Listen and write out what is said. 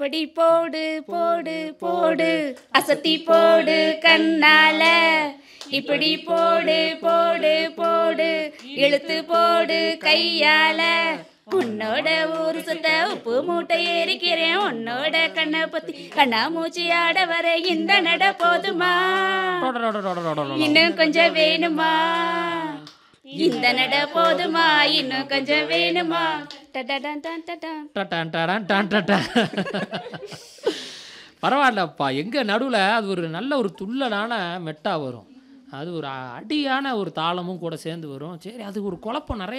அப்படி போடு போடு போடு அசத்தி போடு கண்ணால இப்படி போடு போடு போடு இழுத்து போடு கையால உன்னோட ஊரு சுத்த உப்பு மூட்டை ஏறிக்கிறேன் உன்னோட கண்ணை பத்தி கண்ணா மூச்சி ஆட வர இந்த நட போதுமா இன்னும் கொஞ்சம் வேணுமா இந்த நட போதுமா இன்னும் கொஞ்சம் வேணுமா டடடன் டன் டடன். டடான் டடான் டான் டடான். பரவாயில்லப்பா எங்க நடுவில் அது ஒரு நல்ல ஒரு துள்ளலான மெட்டா வரும் அது ஒரு அடியான ஒரு தாளமும் கூட சேர்ந்து வரும் சரி அது ஒரு குழப்பம் நிறைய